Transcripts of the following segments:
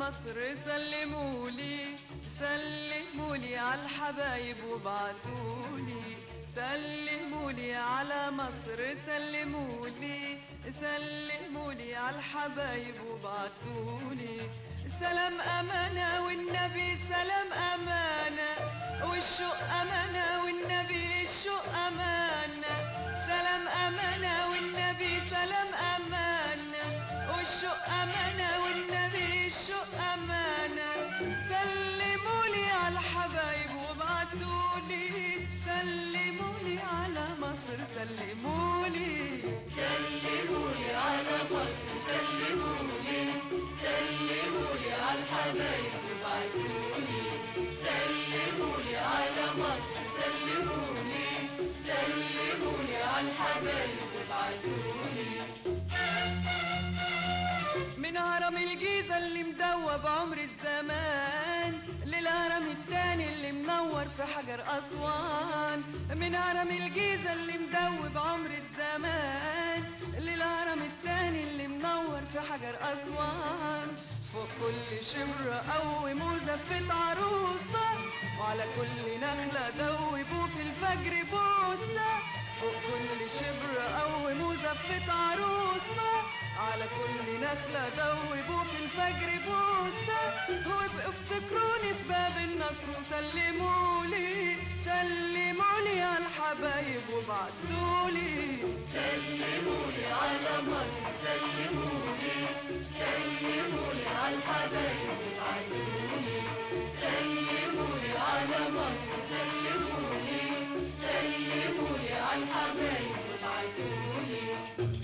مصر سلمولي سلمولي على الحبايب وبعتولي سلمولي على مصر سلمولي سلمولي على الحبايب وبعتولي سلام أمانة والنبي سلام أمانة والشوق أمانة والنبي الشوق أمانة سلام أمانة والنبي سلام أمانة والشوق أمانة والنبي الشوق أمانة سلمولي على الحبايب وابعتولي سلمولي على مصر سلمولي سلمولي على مصر سلمولي سلمولي على الحبايب وبعتولي سلمولي على مصر سلمولي سلمولي على الحبايب وبعتولي من هرم الجيزة اللي مدوب عمر الزمان للهرم التاني اللي منور في حجر أسوان من هرم الجيزة اللي مدوب عمر الزمان للهرم التاني اللي منور في حجر أسوان فوق كل شمرة قوي مزفة عروسة وعلى كل نخلة دوبوا في الفجر بوسة فوق كل شبر قوي مزفة عروسة على كل نخلة دوبوا في الفجر بوسة وابقوا افتكروني في باب النصر وسلمولي سلمولي على الحبايب وبعتولي سلمولي على مصر سلمولي سلمولي على الحبايب وبعتولي سلمولي على مصر سلمولي سلمولي على الحبايب وبعتولي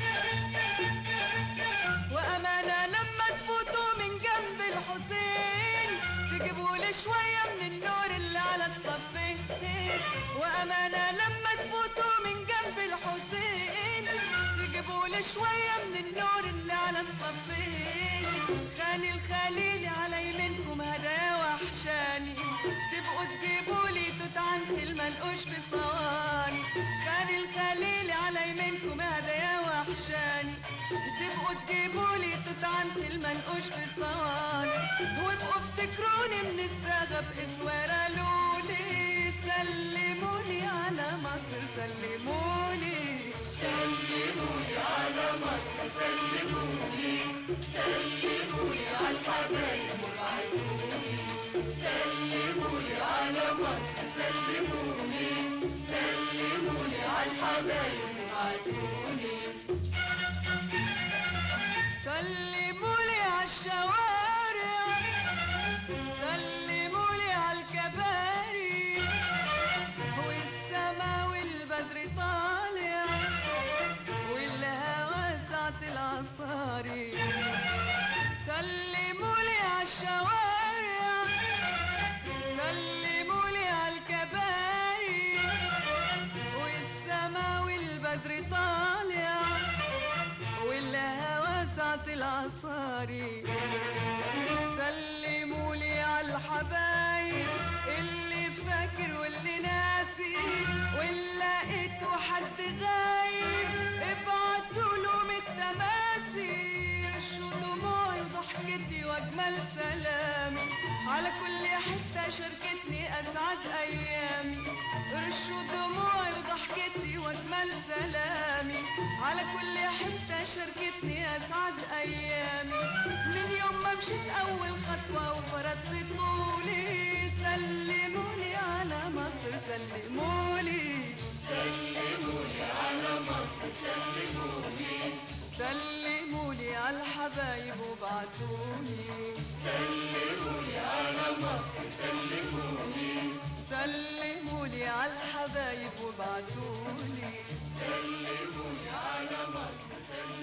وأمانة لما تفوتوا من جنب الحسين تجيبوا لي شوية من النور اللي على الصفين وأمانة لما تفوتوا من جنب الحسين تجيبوا لي شوية من النور اللي على الصفين خاني الخليل على يمينكم هدايا وحشاني تبقوا تجيبوا لي توت عنت المنقوش بصواني خاني الخليل على يمينكم هدايا وحشاني تبقوا تجيبوا لي توت عنت المنقوش بصواني وابقوا افتكروني من الصاغة باسوارة لولي سلموني على مصر سلموني سلمولي على مصر سلمولي سلمولي على الحبايب وبعتولي سلمولي على مصر سلمولي سلمولي على الحبايب وبعتولي سلمولي على الشوارع سلمولي على الكباري والسما والبدر طالع والهوى ساعة العصاري سلمولي على الشوارع سلمولي على الكباري والسما والبدر طالع والهوى ساعة العصاري سلمولي على الحبايب اللي فاكر واللي ناسي واللي لقيته حد غايب ابعتوا لهم التماسي رشوا دموعي وضحكتي واجمل سلامي على كل حتة شاركتني اسعد ايامي رشوا دموعي وضحكتي واجمل سلامي على كل حتة شاركتني اسعد ايامي من يوم ما مشيت اول خطوة وفرضت طولي سلمولي على مصر سلمولي سلمولي على مصر سلمولي سلمولي على الحبايب وبعتولي سلمولي على مصر سلمولي سلمولي على الحبايب وبعتولي سلمولي على مصر سلمولي